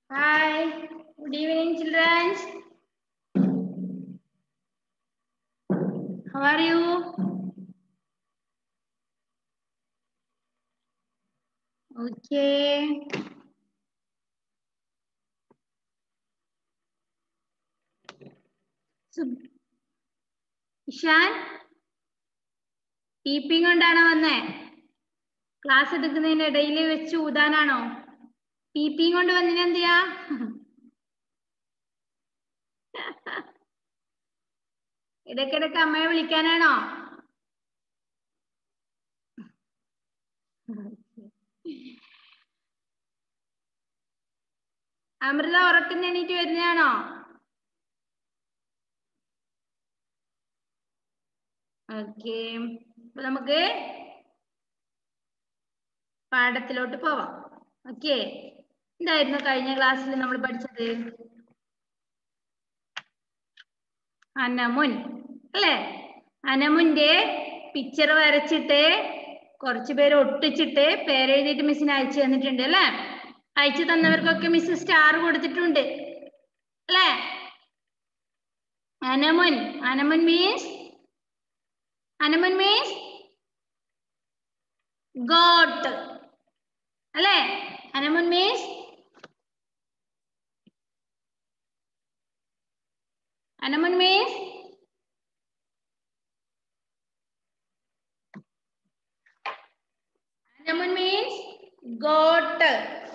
Hi, good evening, children. How are you? Okay. So, Ishan ടീപ്പിംഗ് കൊണ്ടാണോ വന്നേ class എടുക്കുന്നതിന്റെ ഇടയിൽ വെച്ച് ഊതാനാണോ ടീപ്പിംഗ് കൊണ്ട് വന്നിന് എന്തിയാ ഇടയ്ക്കിടയ്ക്ക് അമ്മയെ വിളിക്കാനാണോ അമൃത ഉറക്കുന്ന എണീറ്റ് വരുന്നതാണോ ഓക്കെ അപ്പൊ നമുക്ക് പാഠത്തിലോട്ട് പോവാം ഓക്കെ എന്തായിരുന്നു കഴിഞ്ഞ ക്ലാസ്സിൽ നമ്മൾ പഠിച്ചത് അനമുൻ അല്ലേ അനമുന്റെ പിക്ചർ വരച്ചിട്ട് കുറച്ച് പേര് ഒട്ടിച്ചിട്ട് പേരെഴുതിയിട്ട് മിസ്സിന് അയച്ചു തന്നിട്ടുണ്ട് അല്ലേ അയച്ചു തന്നവർക്കൊക്കെ മിസ് സ്റ്റാർ കൊടുത്തിട്ടുണ്ട് അല്ലേ അനമുൻ അനമുൻ മീൻസ് അനമുൻ മീൻസ് ഗോട്ട് അല്ലേ അനമുൻ മീൻസ് അനമുൻ മീൻസ് അനമുൻ മീൻസ് ഗോട്ട്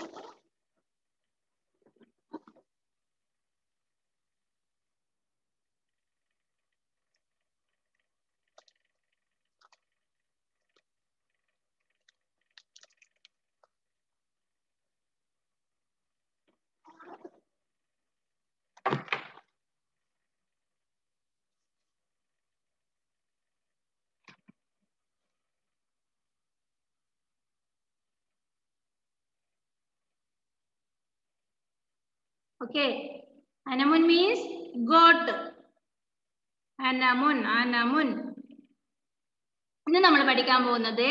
ഓക്കെ അനമുൻ മീൻസ് ഗോട്ട് അനമുൻ അനമുൻ ഇന്ന് നമ്മൾ പഠിക്കാൻ പോകുന്നത്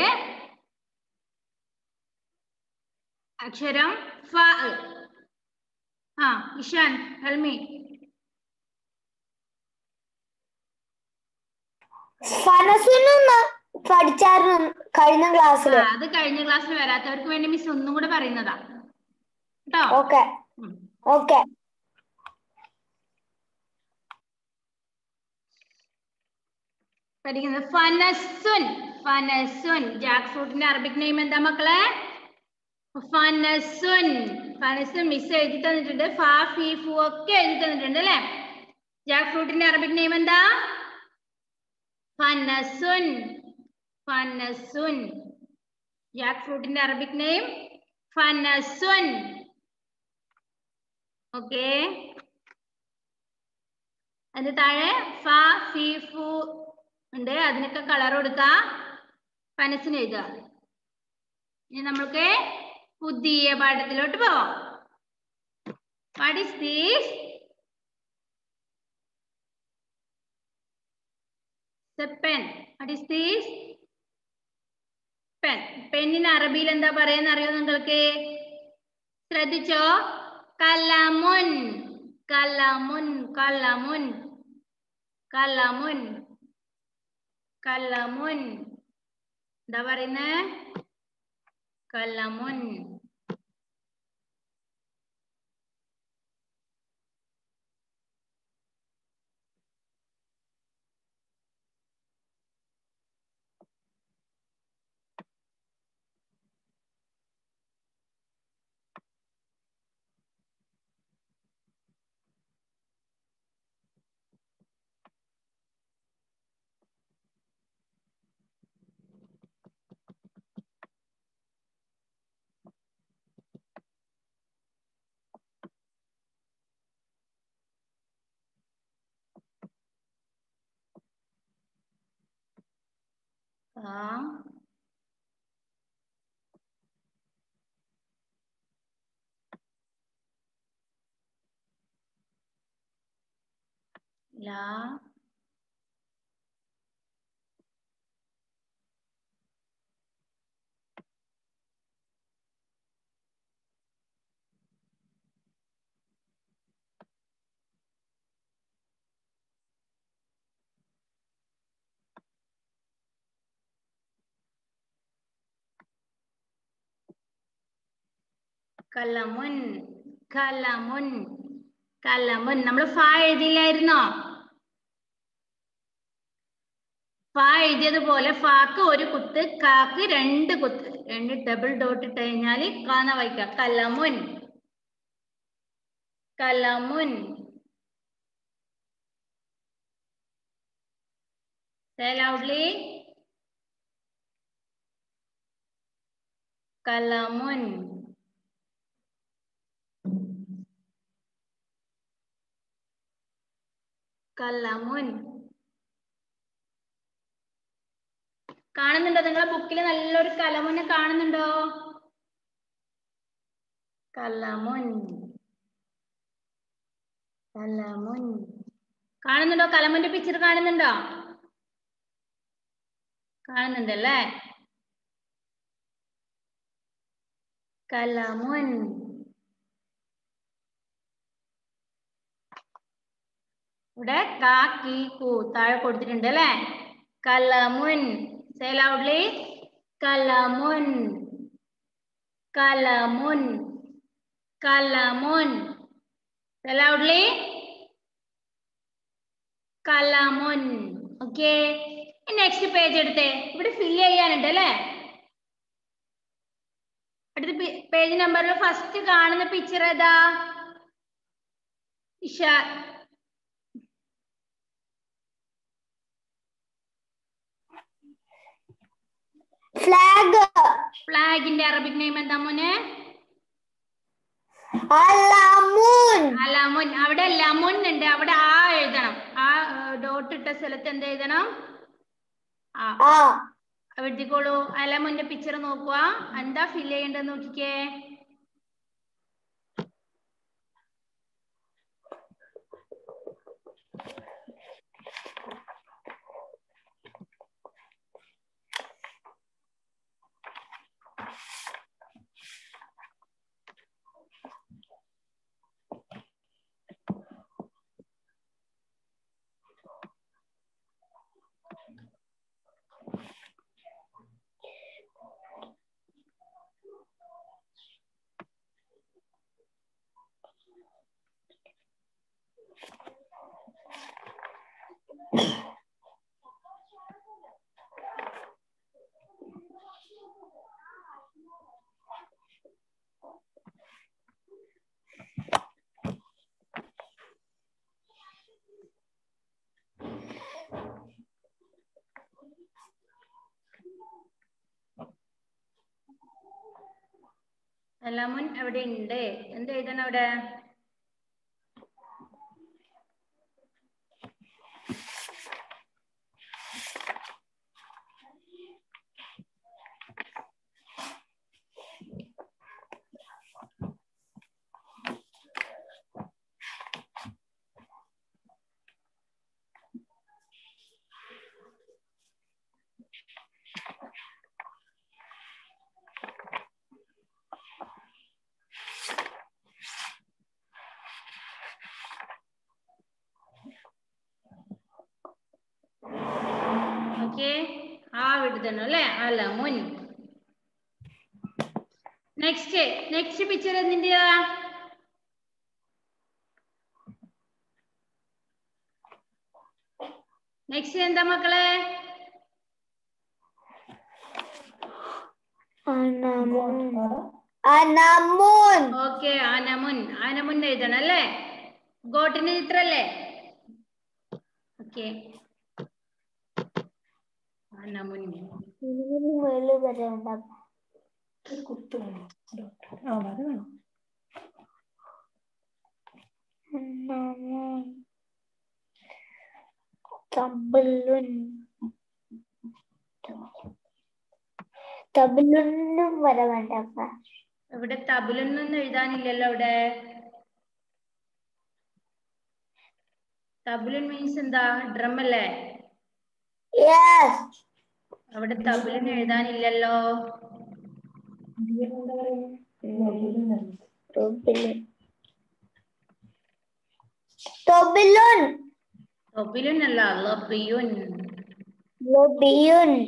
അക്ഷരം ഫ ആ ഇഷാൻ ഹൽമി ഫനസുനൊന്ന് പഠിച്ചായിരുന്നു കഴിഞ്ഞ ക്ലാസ്സിൽ ആ, അത് കഴിഞ്ഞ ക്ലാസ്സിൽ വരാത്തവർക്ക് വേണ്ടി മിസ് ഒന്നും കൂടെ പറയുന്നതാ കേട്ടോ ഓക്കെ ഉം. ഓക്കെ പഠിക്കുന്നത് ഫനസുൻ ഫനസുൻ ജാക്ക് ഫ്രൂട്ടിന്റെ അറബിക് നെയിം എന്താ മക്കളെ ഫനസുൻ ഫനസുൻ മിസ് എഴുതി തന്നിട്ടുണ്ട് ഫാ ഫി ഫു ഒക്കെ എഴുതി തന്നിട്ടുണ്ട് അല്ലെ ജാക്ക് ഫ്രൂട്ടിന്റെ അറബിക് നെയിം എന്താ ഫനസുൻ ഫനസുൻ ജാക്ക് ഫ്രൂട്ടിന്റെ അറബിക് നെയിം ഫനസുൻ ഓക്കെ അതിന്റെ താഴെ ഫ ഫി ഫു ഉണ്ട് അതിനൊക്കെ കളർ കൊടുക്ക പനസിന് എഴുതുക ഇനി നമ്മൾക്ക് പുതിയ പാഠത്തിലോട്ട് പോവാം what is these pen what is these pen പെന്നിന് അറബിയിൽ എന്താ പറയാന്ന് അറിയോ നിങ്ങൾക്ക് ശ്രദ്ധിച്ചോ കലമുൻ കലമുൻ കലമുൻ കലമുൻ കലമുൻ എന്താ പറയുന്നേ കലമുൻ ആ ലാ കലമുൻ കലമുൻ കലമുൻ നമ്മൾ ഫ എഴുതിയില്ലായിരുന്നോ ഫ എഴുതിയതുപോലെ ഫാക്ക് ഒരു കുത്ത് കാക്ക് രണ്ട് കുത്ത് രണ്ട് ഡബിൾ ഡോട്ട് ഇട്ട് കഴിഞ്ഞാൽ കാന്ന വായിക്കാം കലമുൻ കലമുൻ Say loudly. Kalamun. കലമുൻ കാണുന്നുണ്ടോ നിങ്ങളെ ബുക്കിൽ നല്ലൊരു കലമുനെ കാണുന്നുണ്ടോ കലമുൻ കലമുൻ കാണുന്നുണ്ടോ കലമുന്റെ പിക്ചർ കാണുന്നുണ്ടോ കാണുന്നുണ്ടല്ലേ കലമുൻ ഇവിടെ കാ കീ കൂ താഴെ കൊടുത്തിട്ടുണ്ട് അല്ലേ കലമുൻ സേ ലൗഡ്ലി കലമുൻ കലമുൻ കലമുൻ സേ ലൗഡ്ലി കലമുൻ ഓക്കെ നെക്സ്റ്റ് പേജ് എടുത്തേ ഇവിടെ ഫില്ല് ചെയ്യാനുണ്ട് അല്ലേ അടുത്ത പേജ് നമ്പറിൽ ഫസ്റ്റ് കാണുന്ന പിക്ചർ ഏതാ ഇഷ ഫ്ലാഗ് ഫ്ലാഗിന്റെ അറബിക് നെയിം എന്താ മോനെ അലമുൻ അലമുൻ അവിടെ ലമുൻ ഉണ്ട് അവിടെ ആ എഴുതണം ആ ഡോട്ട് ഇട്ട സ്ഥലത്ത് എന്ത് എഴുതണം ആ ആ എഴുതിക്കോളൂ അലമുന്റെ പിക്ചർ നോക്കുക എന്താ ഫില്ല് ചെയ്യേണ്ടത് നോക്കിക്കേ അലമുൻ അവിടെ ഉണ്ട് എന്ത് എഴുതണം അവിടെ ഓക്കെ ആ വിടുതണം അല്ലെ അലമുൻ നെക്സ്റ്റ് നെക്സ്റ്റ് പിക്ചർ എന്തിന്റെയാ നെക്സ്റ്റ് എന്താ മക്കളെ അനമുൻ അനമുൻ ഓക്കെ ആനമുൻ ആനമുൻ എഴുതണം അല്ലേ ഗോട്ടിന്റെ ചിത്രല്ലേ ഓക്കെ ആനമുൻ ഇതിന് മേളിൽ വരെ ഉണ്ടാകും ഒരു കുത്ത് വേണം ആ വര വേണം അനമുൻ തബലുൻ തബലുനും വരെ വേണ്ട അപ്പ ഇവിടെ തബിലൊന്നും എഴുതാനില്ലല്ലോ അവിടെ തബിലുൻ മീൻസ് എന്താ ഡ്രം അല്ലേ യെസ് അവിടെ തബിലുൻ എഴുതാനില്ലല്ലോ എന്താ പറയുന്നത് തൊബിലുൻ തൊബിലുൻ തൊബിലുൻ അല്ല ലബിയുൻ ലബിയുൻ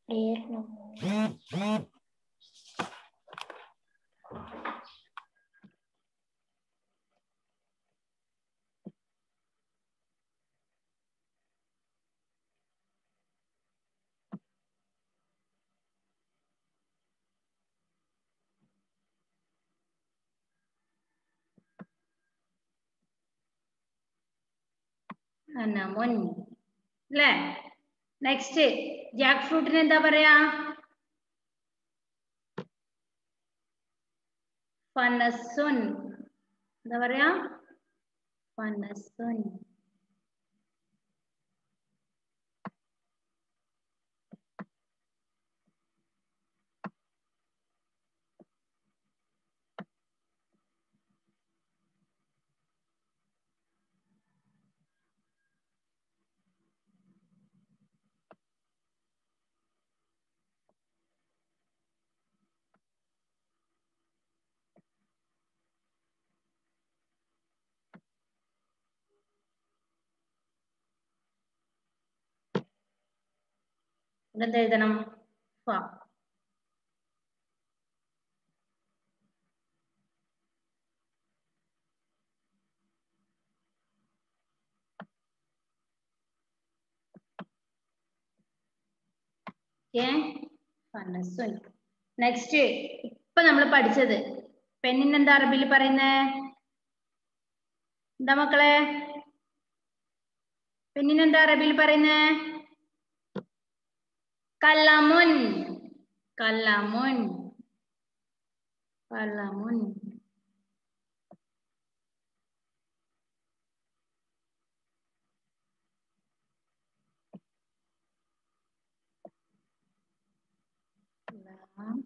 അനമുൻ അല്ലേ നെക്സ്റ്റ് ജാക്ക് ഫ്രൂട്ടിന് എന്താ പറയാ ഫനസുൻ എന്താ പറയാ ഫനസുൻ ഇവിടെ എന്ത് എഴുതണം ഫ ഫനസുൻ നെക്സ്റ്റ് ഇപ്പൊ നമ്മൾ പഠിച്ചത് പെണ്ണിന് എന്താ അറബിയിൽ പറയുന്നേ എന്താ മക്കളെ പെണ്ണിന് എന്താ അറബിയിൽ പറയുന്നേ കലമുൻ കലമുൻ കലമുൻ ലാം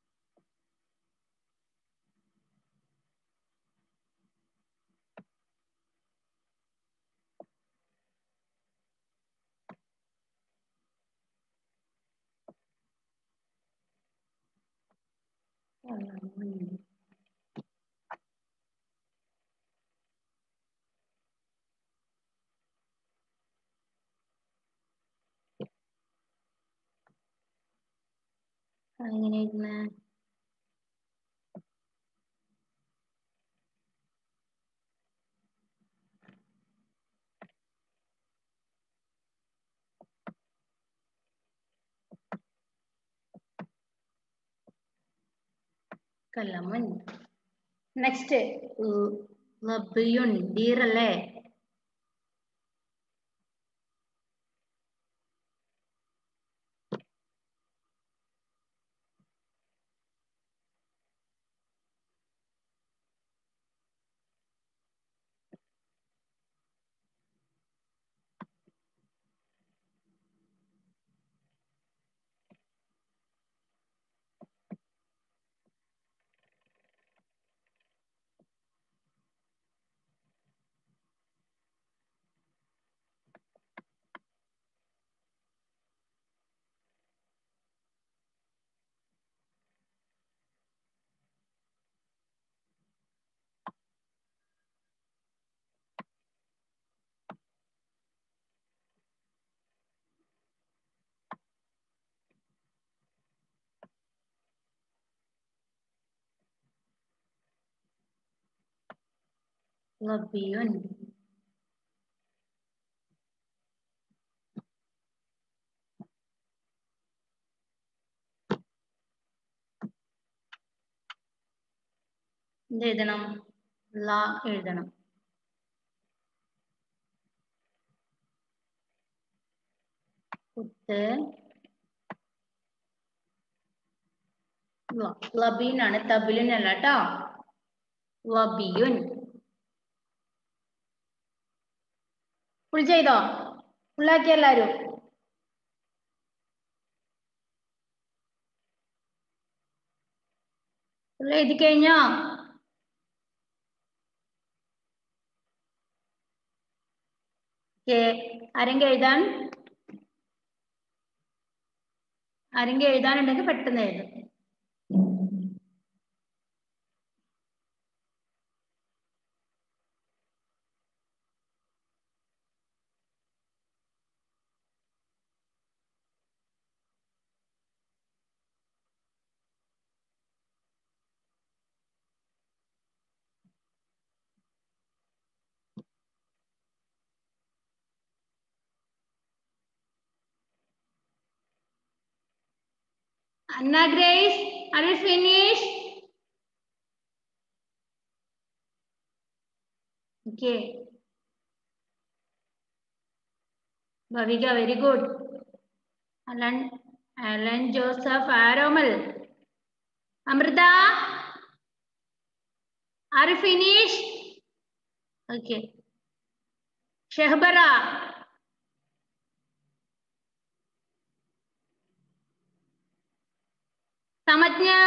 കലമുൻ എങ്ങനെ ഇരുന്ന് കലമുൻ നെക്സ്റ്റ് ലബിയുൻ ഡീറല്ലേ ലബിയുൻ എന്ത് എഴുതണം ല എഴുതണം കുത്ത് ലബീൻ ആണ് തബിലിൻ അല്ല കേട്ടോ ലബിയുൻ ഫുൾ ചെയ്തോ ഫുള്ളാക്കി എല്ലാരും ഫുൾ എഴുതി കഴിഞ്ഞോ ഓക്കേ ആരെങ്കിലും എഴുതാൻ ആരെങ്കിലും എഴുതാനുണ്ടെങ്കിൽ പെട്ടെന്ന് എഴുതും Anna Grace, are you finished? Okay. Bhavika, very good. Alan, Alan Joseph Aromal. Amrita, are you finished? Okay. Shehbara. Samatnya.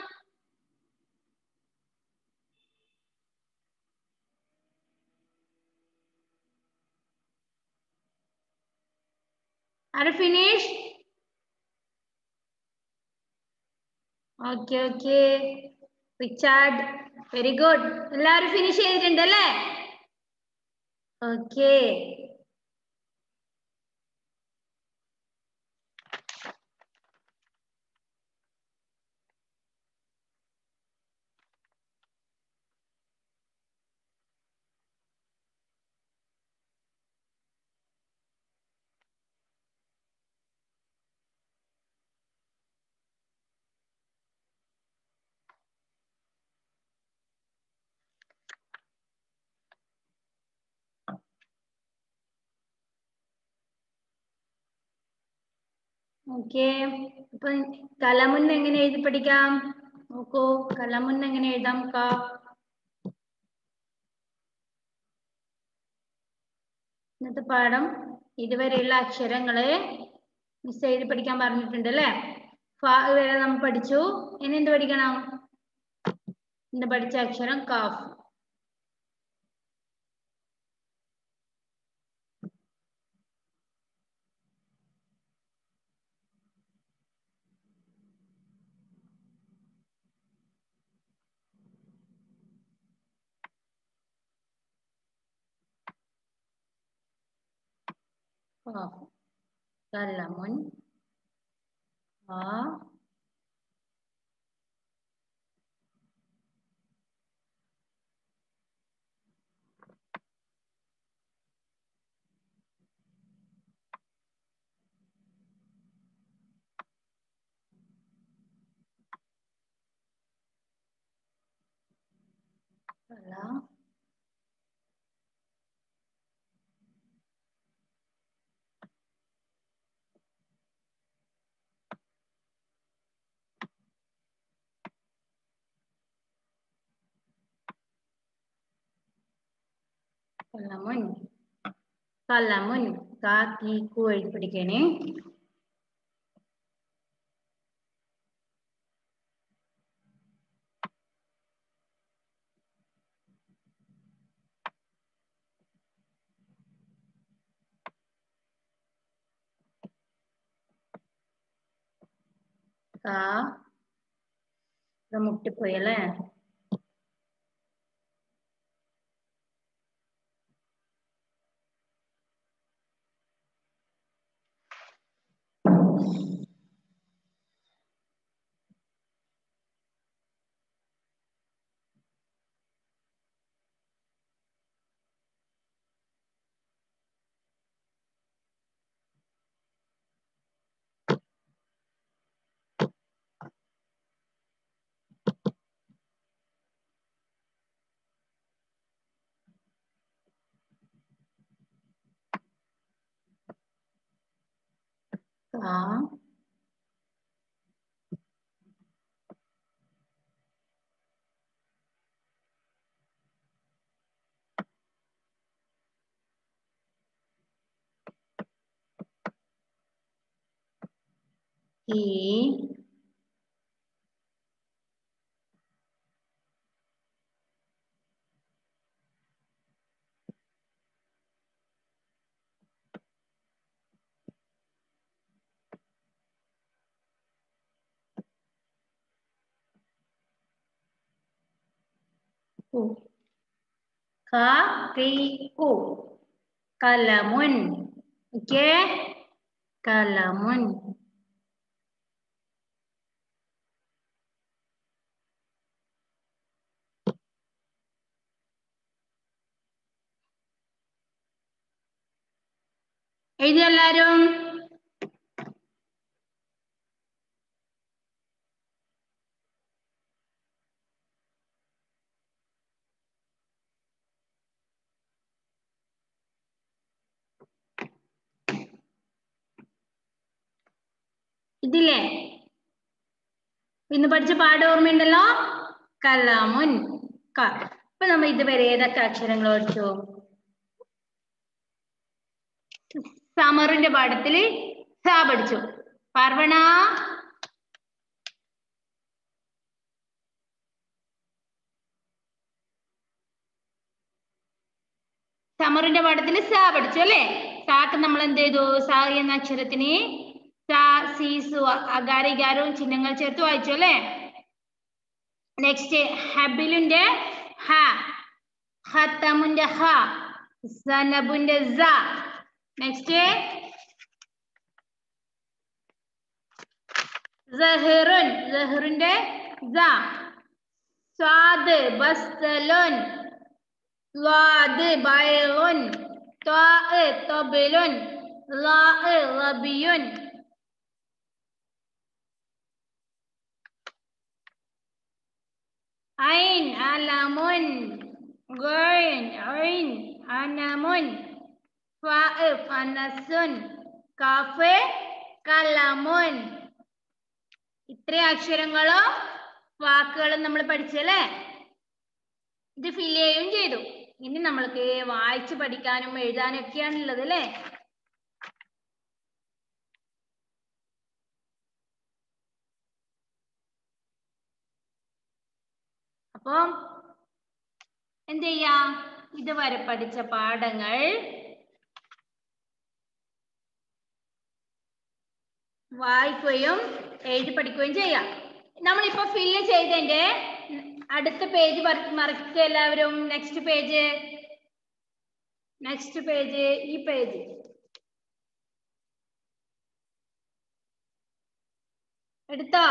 Are you finished? Okay, okay. Richard, very good. എല്ലാവരും ഫിനിഷ് ചെയ്തിട്ടുണ്ട് അല്ലേ ഓക്കെ ഓക്കെ അപ്പൊ കലമുന്ന് എങ്ങനെ എഴുതി പഠിക്കാം നോക്കൂ കലമുന്ന് എങ്ങനെ എഴുതാം കാ ഇന്നത്തെ പാഠം ഇതുവരെയുള്ള അക്ഷരങ്ങള് മിസ് എഴുതി പഠിക്കാൻ പറഞ്ഞിട്ടുണ്ട് അല്ലേ ഫ വരെ നമ്മൾ പഠിച്ചു ഇനി എന്ത് പഠിക്കണം ഇന്ന് പഠിച്ച അക്ഷരം കാഫ് കാഫ് കലമുൻ ആ കല കലമുൻ കലമുൻ കാ കീ കു എഴുതി പഠിക്കണേ കാ ഇത് മുട്ടിപ്പോയി അല്ലേ കാ ഈ കു ക കി കു കലമുൻ ഓക്കെ കലമുൻ എഴുതി എല്ലാരും ഇതില്ലേ ഇന്ന് പഠിച്ച പാഠം ഓർമ്മയുണ്ടല്ലോ കലാമുൻ ക ഇപ്പൊ നമ്മൾ ഇതുവരെ ഏതൊക്കെ അക്ഷരങ്ങൾ പഠിച്ചു സമറിന്റെ പാഠത്തില് സ പഠിച്ചു പാർവണ സമറിന്റെ പാഠത്തില് സ പഠിച്ചു അല്ലേ സാക്ക് നമ്മൾ എന്ത് ചെയ്തു സ എന്ന അക്ഷരത്തിന് സ സി സു അകാരികാരവും ചിഹ്നങ്ങൾ ചേർത്ത് വായിച്ചു അല്ലേ നെക്സ്റ്റ് ഹബിലിന്റെ ഹ ഹത്തമുന്റെ ഹ സനബുന്റെ സ നെക്സ്റ്റ് സഹിറുൻ സഹിറിന്റെ സ സ്വാദ് ബസ്തലുൻ ളാദ് ബൈലുൻ ത്വാ തബിലുൻ ലാ റബിയുൻ ഐൻ അലമുൻ ഗൈൻ ഐൻ അനമുൻ ഫാ ഫനസുൻ കാഫ് കലമുൻ ഇത്രയും അക്ഷരങ്ങളും വാക്കുകളും നമ്മൾ പഠിച്ചല്ലേ ഇത് ഫില്ല് ചെയ്യുകയും ചെയ്തു ഇനി നമ്മൾക്ക് വായിച്ച് പഠിക്കാനും എഴുതാനും ഒക്കെയാണ് ഉള്ളത് അല്ലേ അപ്പം എന്ത് ചെയ്യാം ഇതുവരെ പഠിച്ച പാഠങ്ങൾ വായിക്കുകയും എഴുതി പഠിക്കുകയും ചെയ്യാം നമ്മളിപ്പോ ഫില്ല് ചെയ്തതിന്റെ അടുത്ത പേജ് മറിക്കുക എല്ലാവരും നെക്സ്റ്റ് പേജ് നെക്സ്റ്റ് പേജ് ഈ പേജ് എടുത്തോ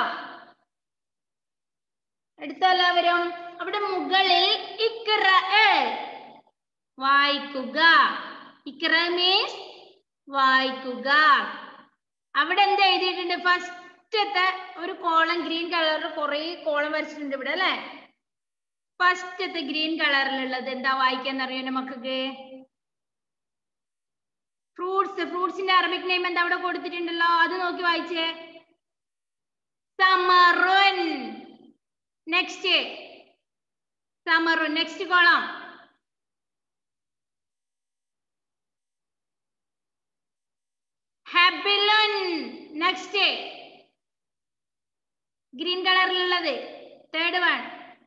എടുത്തോ എല്ലാവരും അവിടെ മുകളിൽ ഇക്ര വായിക്കുക ഇക്ര മീൻസ് വായിക്കുക അവിടെ എന്ത് എഴുതിയിട്ടുണ്ട് ഫസ്റ്റത്തെ ഒരു കോളം ഗ്രീൻ കളറിൽ കുറെ കോളം വരച്ചിട്ടുണ്ട് ഇവിടെ അല്ലെ ഫസ്റ്റത്തെ ഗ്രീൻ കളറിലുള്ളത് എന്താ വായിക്കാന്ന് അറിയോ മക്കൾക്ക് ഫ്രൂട്ട്സ് ഫ്രൂട്ട്സിന്റെ അറബിക് നെയിം എന്താ അവിടെ കൊടുത്തിട്ടുണ്ടല്ലോ അത് നോക്കി വായിച്ചേ സമറുൻ നെക്സ്റ്റ് സമറുൻ നെക്സ്റ്റ് കോളം ഹബിലുൻ നെക്സ്റ്റ് ഗ്രീൻ കളറിലുള്ളത് തേർഡ് വൺ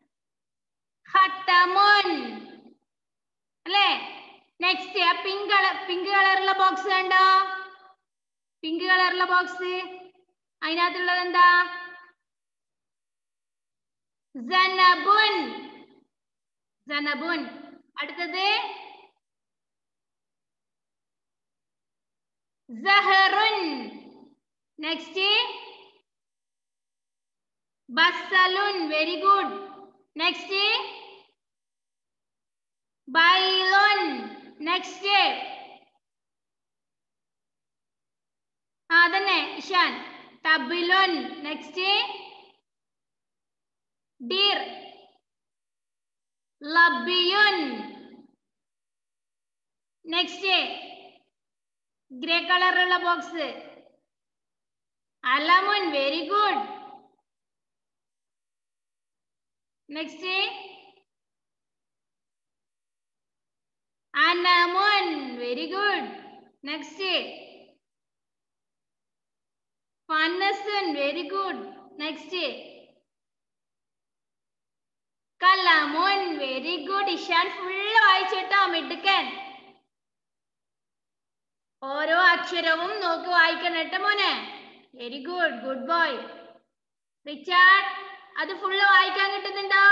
ഹത്തമുൻ അല്ലേ നെക്സ്റ്റ് ആ പിങ്ക് കളർ പിങ്ക് കളറുള്ള ബോക്സ് കണ്ടോ പിങ്ക് കളറുള്ള ബോക്സ് അതിനകത്തുള്ളത് എന്താ സനബുൻ സനബുൻ അടുത്തത് സഹറുൻ നെക്സ്റ്റ് ബസ്സലുൻ വെരി ഗുഡ് നെക്സ്റ്റ് ബൈലോൻ നെക്സ്റ്റ് ആ അതന്നെ ഇഷാൻ തബിലോൻ നെക്സ്റ്റ് ഡീർ ലബിയുൻ നെക്സ്റ്റ് ഗ്രേ കളറുള്ള ബോക്സ് അലമുൻ വെരി ഗുഡ് നെക്സ്റ്റ് അനമുൻ വെരി ഗുഡ് നെക്സ്റ്റ് ഫന്നസുൻ വെരി ഗുഡ് നെക്സ്റ്റ് കലമുൻ വെരി ഗുഡ് ഇഷാൻ ഫുള്ള് വായിച്ചിട്ടോ മിടുക്കൻ ഓരോ അക്ഷരവും നോക്കി വായിക്കണം കേട്ടോ മോനെ very good good boy Richard അത് ഫുള്ള് വായിക്കാൻ കിട്ടുന്നുണ്ടോ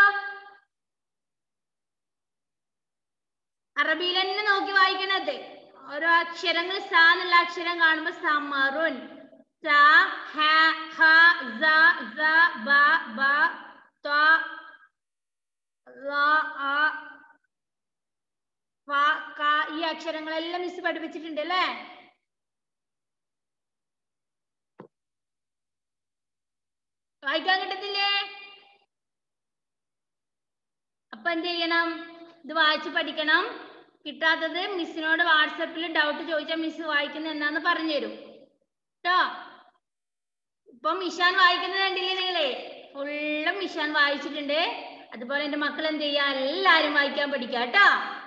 അറബിയിൽ തന്നെ നോക്കി വായിക്കണത് ഓരോ അക്ഷരങ്ങൾ സ എന്നുള്ള അക്ഷരം കാണുമ്പോ സമറുൻ സ ഹ ഹ സ സ ബ ബ ത റ അ ഫ ക ഈ അക്ഷരങ്ങളെല്ലാം മിസ് പഠിപ്പിച്ചിട്ടുണ്ട് അല്ലേ വായിക്കാൻ കിട്ടത്തില്ലേ അപ്പൊ എന്ത് ചെയ്യണം ഇത് വായിച്ച് പഠിക്കണം കിട്ടാത്തത് മിസ്സിനോട് വാട്സപ്പിൽ ഡൗട്ട് ചോദിച്ചാൽ മിസ് വായിക്കുന്നത് എന്നാന്ന് പറഞ്ഞു തരും കേട്ടോ ഇപ്പം മിഷാൻ വായിക്കുന്നത് കണ്ടില്ലേ നിങ്ങളെ ഫുള്ളും മിഷാൻ വായിച്ചിട്ടുണ്ട് അതുപോലെ എന്റെ മക്കൾ എന്ത് ചെയ്യാ എല്ലാരും വായിക്കാൻ പഠിക്കുക കേട്ടോ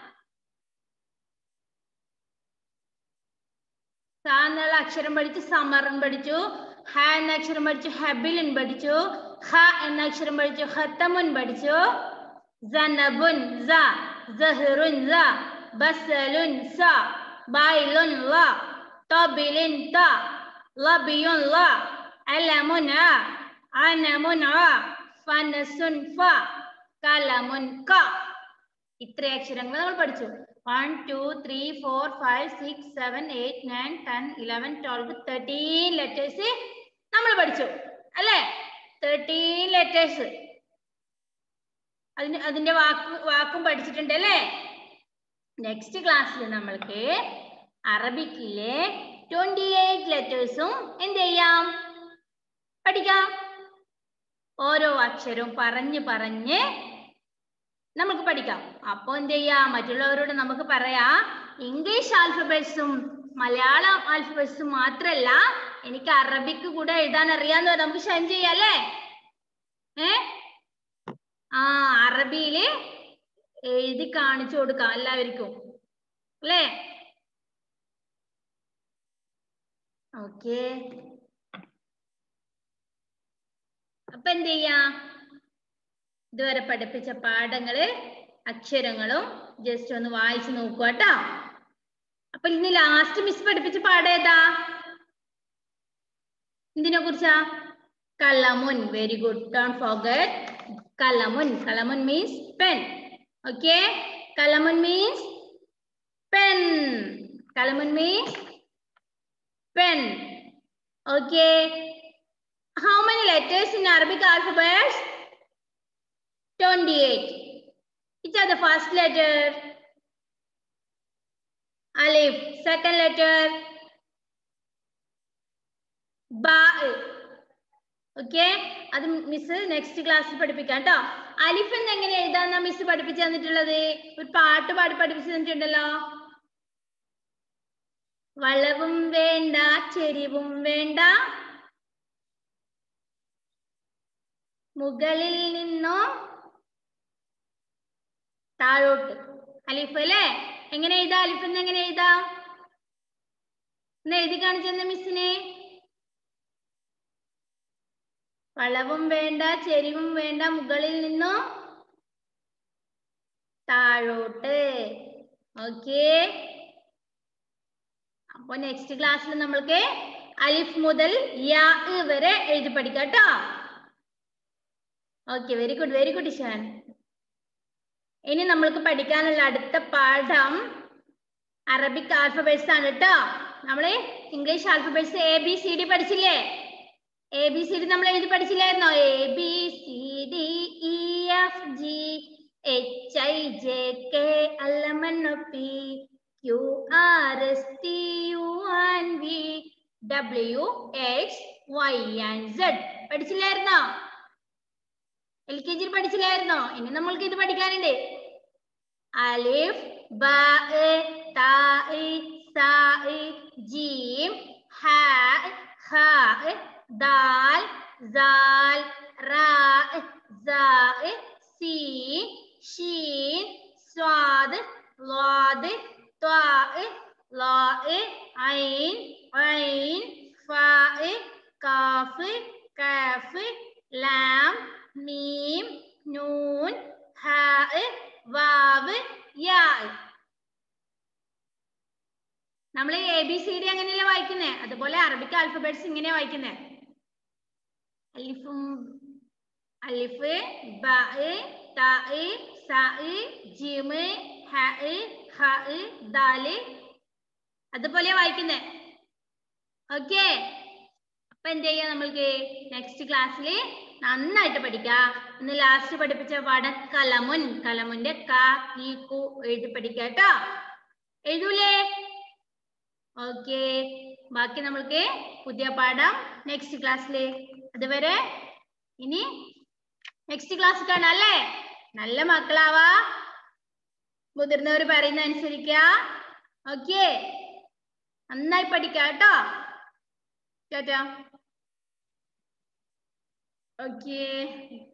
സ എന്നുള്ള അക്ഷരം പഠിച്ചു സമറൻ പഠിച്ചു ഹ എന്ന അക്ഷരം പഠിച്ചു ഹബിലിൻ പഠിച്ചു ഹ എന്ന അക്ഷരം പഠിച്ചു ഹത്തമുൻ പഠിച്ചു സനബുൻ സ സഹറുൻ സ ബസലുൻ സ ബൈലുൻ ല തബിലിൻ ത ലബിയുൻ ല അലമുൻ അ അനമുൻ അ ഫനസുൻ ഫ കലമുൻ ക ഇത്ര അക്ഷരങ്ങൾ നമ്മൾ പഠിച്ചു one two three four five six seven eight nine ten eleven twelve thirteen letters നമ്മൾ പഠിച്ചു അല്ലേ തേർട്ടീൻ ലെറ്റേഴ്സ് അതിന് അതിന്റെ വാക്ക് വാക്കും പഠിച്ചിട്ടുണ്ട് അല്ലേ നെക്സ്റ്റ് ക്ലാസ്സിൽ നമ്മൾക്ക് അറബിക്കിലെ ട്വന്റി എയ്റ്റ് ലെറ്റേഴ്സും എന്ത് ചെയ്യാം പഠിക്കാം ഓരോ അക്ഷരവും പറഞ്ഞ് പറഞ്ഞ് നമുക്ക് പഠിക്കാം അപ്പൊ എന്ത് ചെയ്യാം മറ്റുള്ളവരോട് നമുക്ക് പറയാം ഇംഗ്ലീഷ് ആൽഫബറ്റ്സും മലയാളം ആൽഫബറ്റ്സും മാത്രല്ല എനിക്ക് അറബിക്ക് കൂടെ എഴുതാൻ അറിയാന്ന് പറഞ്ഞാൽ നമുക്ക് ഷൈൻ ചെയ്യാം അല്ലേ ഏ ആ അറബിയില് എഴുതി കാണിച്ചു കൊടുക്കാം എല്ലാവർക്കും അല്ലേ ഓക്കെ അപ്പൊ എന്ത് ചെയ്യാം ഇതുവരെ പഠിപ്പിച്ച പാഠങ്ങള് അക്ഷരങ്ങളും ജസ്റ്റ് ഒന്ന് വായിച്ചു നോക്കുക കേട്ടോ അപ്പൊ ഇന്ന് ലാസ്റ്റ് മിസ് പഠിപ്പിച്ച പാഠം ഏതാ എന്തിനെ കുറിച്ചാ കലമുൻ വെരി ഗുഡ് ഡോൺ ഫോർഗറ്റ് കലമുൻ കലമുൻ മീൻസ് പെൻ ഓക്കെ കലമുൻ മീൻസ് പെൻ കലമുൻ means pen okay how many letters in Arabic alphabet? 28. Which are the first letter? Alif. Second letter? Ba. Okay അത് മിസ് നെക്സ്റ്റ് ക്ലാസ്സിൽ പഠിപ്പിക്കാം കേട്ടോ അലിഫ് എന്ന് എങ്ങനെ എഴുതാന്നാ മിസ് പഠിപ്പിച്ചു തന്നിട്ടുള്ളത് ഒരു പാട്ട് പാടി പഠിപ്പിച്ചു തന്നിട്ടുണ്ടല്ലോ വളവും വേണ്ട ചെരിവും വേണ്ട മുകളിൽ നിന്നും താഴോട്ട് അലിഫ് അല്ലേ എങ്ങനെ എഴുതാ അലിഫ് എന്ന് എങ്ങനെ എഴുതാം എന്ന് എഴുതി കാണിച്ചെന്ന മിസ്സിനെ വളവും വേണ്ട ചെരിവും വേണ്ട മുകളിൽ നിന്നും താഴോട്ട് ഓക്കെ അപ്പൊ നെക്സ്റ്റ് ക്ലാസ്സിൽ നമ്മൾക്ക് അലിഫ് മുതൽ യാ വരെ എഴുതി പഠിക്കാം കേട്ടോ okay very good very good Ishan ഇനി നമ്മൾക്ക് പഠിക്കാനുള്ള അടുത്ത പാഠം അറബിക് ആൽഫബറ്റ്സ് ആണ് കേട്ടോ നമ്മള് English alphabets A B C D പഠിച്ചില്ലേ എ ബി സി ഡി നമ്മൾ എഴുതി പഠിച്ചില്ലായിരുന്നോ A B C D E F G H I J K L M N O P Q R S T U an V W X Y and Z പഠിച്ചില്ലായിരുന്നോ എൽ കെ ജിയിൽ പഠിച്ചില്ലായിരുന്നോ ഇനി നമ്മൾക്ക് ഇത് പഠിക്കാനുണ്ട് അലിഫ് ബ ത സ ജീം ഹ ഹ ദാൽ സാൽ റാ സാ സീ ഷീൻ സ്വാദ് ളാദ് ത്വാ ലാ ഐൻ ഐൻ ഫാ കാഫ് കാഫ് ലാം മീം നൂൻ ഹ വാവ് യാ നമ്മൾ എ ബി സി ഡി അങ്ങനെയല്ലേ വായിക്കുന്നേ അതുപോലെ അറബിക് ആൽഫബറ്റ്സ് ഇങ്ങനെയാ വായിക്കുന്നേ അലിഫും അലിഫ് ബ ത സ ജിം ഹ ഹ ദാല് അതുപോലെ വായിക്കുന്നേ ഓക്കെ അപ്പൊ എന്ത് ചെയ്യാ നമ്മൾക്ക് നെക്സ്റ്റ് ക്ലാസ്സിൽ നന്നായിട്ട് പഠിക്കാം ഇന്ന് ലാസ്റ്റ് പഠിപ്പിച്ച പാഠം കലമുൻ കലമുന്റെ ക ഈ കു എഴുതി പഠിക്കാം കേട്ടോ എഴുതൂലേ ഓക്കെ ബാക്കി നമ്മൾക്ക് പുതിയ പാഠം നെക്സ്റ്റ് ക്ലാസ്സില് അതുവരെ ഇനി നെക്സ്റ്റ് ക്ലാസ് കാണാം അല്ലേ നല്ല മക്കളാവാ മുതിർന്നവർ പറയുന്ന അനുസരിക്ക ഓക്കെ നന്നായി പഠിക്കാം കേട്ടോ ടാറ്റാ ഓക്കേ